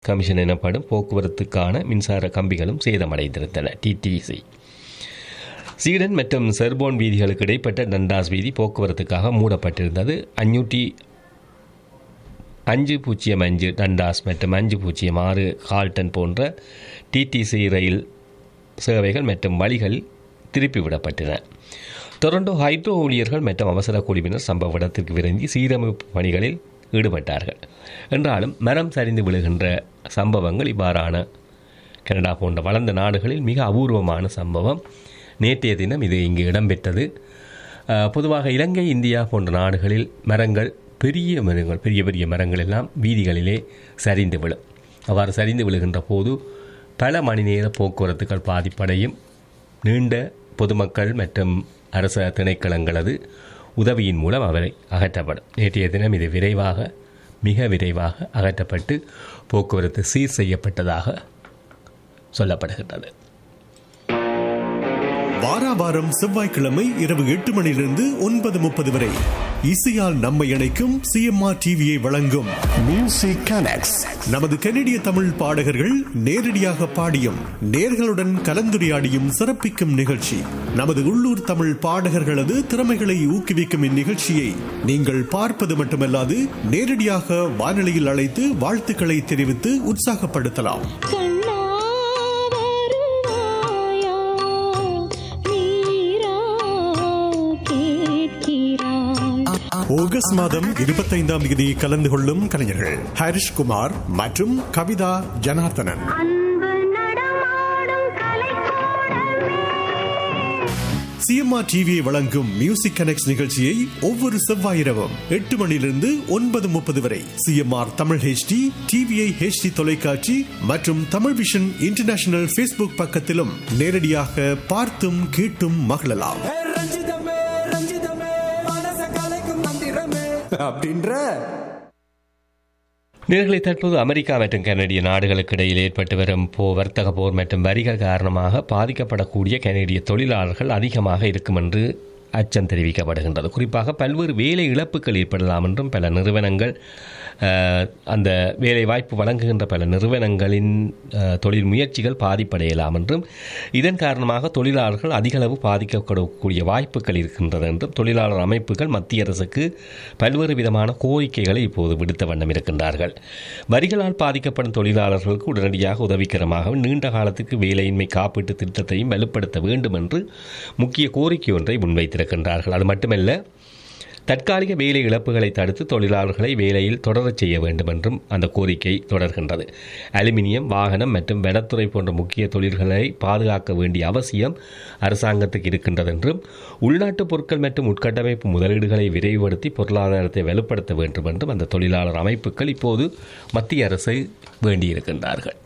commission எனப்படும் போக்குவரத்துக்கான மின்சார கம்பிகளும் சேதமடைந்திருந்தன டிடிசி சீடன் மற்றும் செர்போன் வீதிகளுக்கு இடைப்பட்ட டண்டாஸ் வீதி போக்குவரத்துக்காக மூடப்பட்டிருந்தது அஞ்சூற்றி அஞ்சு பூஜ்ஜியம் அஞ்சு டண்டாஸ் மற்றும் அஞ்சு பூஜ்ஜியம் ஆறு ஹால்டன் போன்ற டிடிசி ரயில் சேவைகள் மற்றும் வழிகள் திருப்பிவிடப்பட்டன டொரண்டோ ஹைட்ரோ ஊழியர்கள் மற்றும் அவசர குழுவினர் சம்பவ இடத்திற்கு விரைந்து சீரமைப்பு பணிகளில் ஈடுபட்டார்கள் என்றாலும் மரம் சரிந்து விழுகின்ற சம்பவங்கள் இவ்வாறான கனடா போன்ற வளர்ந்த நாடுகளில் மிக அபூர்வமான சம்பவம் நேற்றைய தினம் இது இங்கு இடம்பெற்றது அஹ், பொதுவாக இலங்கை இந்தியா போன்ற நாடுகளில் மரங்கள் பெரிய மரங்கள் பெரிய பெரிய மரங்கள் எல்லாம் வீதிகளிலே சரிந்து விழும் அவ்வாறு சரிந்து விழுகின்ற போது பல மணி நேர போக்குவரத்துகள் பாதிப்படையும் நீண்ட பொதுமக்கள் மற்றும் அரச திணைக்களங்களது உதவியின் மூலம் அவை அகற்றப்படும் நேற்றைய தினம் இது விரைவாக மிக விரைவாக அகற்றப்பட்டு போக்குவரத்து சீர் செய்யப்பட்டதாக சொல்லப்படுகின்றது வாராவாரம் செவ்வாய்க்கிழமை இரவு எட்டு மணியிலிருந்து ஒன்பது முப்பது வரை இசையால் நம்மை இணைக்கும் சிஎம்ஆர் டிவியை வழங்கும் மியூசிக் கனெக்ட்ஸ் நமது கனடிய தமிழ் பாடகர்கள் நேரடியாக பாடியும் நேர்களுடன் கலந்துரையாடியும் சிறப்பிக்கும் நிகழ்ச்சி நமது உள்ளூர் தமிழ் பாடகர்களது திறமைகளை ஊக்குவிக்கும் இந்நிகழ்ச்சியை நீங்கள் பார்ப்பது மட்டுமல்லாது நேரடியாக வானொலியில் அழைத்து வாழ்த்துக்களை தெரிவித்து உற்சாகப்படுத்தலாம் கண்ணா வருவாயா நீரா கேட்கிறாய் ஆகஸ்ட் மாதம் இருபத்தைந்தாம் தேதி கலந்து கொள்ளும் கலைஞர்கள் ஹரிஷ் குமார் மற்றும் கவிதா ஜனார்த்தனன் அன்பு நடமாடும் கலைக்கூடமே சிஎம்ஆர் டிவியை வழங்கும் மியூசிக் கனெக்ட் நிகழ்ச்சியை ஒவ்வொரு செவ்வாய் இரவும் எட்டு மணியிலிருந்து ஒன்பது முப்பது வரை CMR Tamil HD TVI HD தொலைக்காட்சி மற்றும் தமிழ் விஷன் இன்டர்நேஷனல் ஃபேஸ்புக் பக்கத்திலும் நேரடியாக பார்த்தும் கேட்டும் மகிழலாம் ஏ ரஞ்சிதமே ரஞ்சிதமே மனச கலைக்கும் மந்திரமே அப்படின்ற நேர்களை தற்போது அமெரிக்கா மற்றும் கனடிய நாடுகளுக்கு இடையில் ஏற்பட்டு வரும் போ வர்த்தக போர் மற்றும் வரிகள் காரணமாக பாதிக்கப்படக்கூடிய கனடிய தொழிலாளர்கள் அதிகமாக இருக்கும் என்று அச்சம் தெரிவிக்கப்படுகின்றது குறிப்பாக பல்வேறு வேலை இழப்புகள் ஏற்படலாம் என்றும் பல நிறுவனங்கள் அஹ், அந்த வேலை வாய்ப்பு வழங்குகின்ற பல நிறுவனங்களின் அஹ், தொழில் முயற்சிகள் பாதிப்படையலாம் என்றும் இதன் காரணமாக தொழிலாளர்கள் அதிகளவு பாதிக்கப்படக்கூடிய வாய்ப்புகள் இருக்கின்றது என்றும் தொழிலாளர் அமைப்புகள் மத்திய அரசுக்கு பல்வேறு விதமான கோரிக்கைகளை இப்போது விடுத்த வண்ணம் இருக்கின்றார்கள் வரிகளால் பாதிக்கப்படும் தொழிலாளர்களுக்கு உடனடியாக உதவிகரமாக நீண்ட காலத்துக்கு வேலையின்மை காப்பீட்டு திட்டத்தையும் வலுப்படுத்த வேண்டும் என்று முக்கிய கோரிக்கை ஒன்றை முன்வைத்திருக்கின்றார்கள் அது மட்டுமல்ல தற்காலிக வேலை இழப்புகளை தடுத்து தொழிலாளர்களை வேலையில் தொடரச் செய்ய வேண்டும் என்றும் அந்த கோரிக்கை தொடர்கின்றது அலுமினியம் வாகனம் மற்றும் வனத்துறை போன்ற முக்கிய தொழில்களை பாதுகாக்க வேண்டிய அவசியம் அரசாங்கத்துக்கு இருக்கின்றது என்றும் உள்நாட்டு பொருட்கள் மற்றும் உட்கட்டமைப்பு முதலீடுகளை விரைவுபடுத்தி பொருளாதாரத்தை வலுப்படுத்த வேண்டும் என்றும் அந்த தொழிலாளர் அமைப்புகள் இப்போது மத்திய அரசை வேண்டியிருக்கின்றார்கள்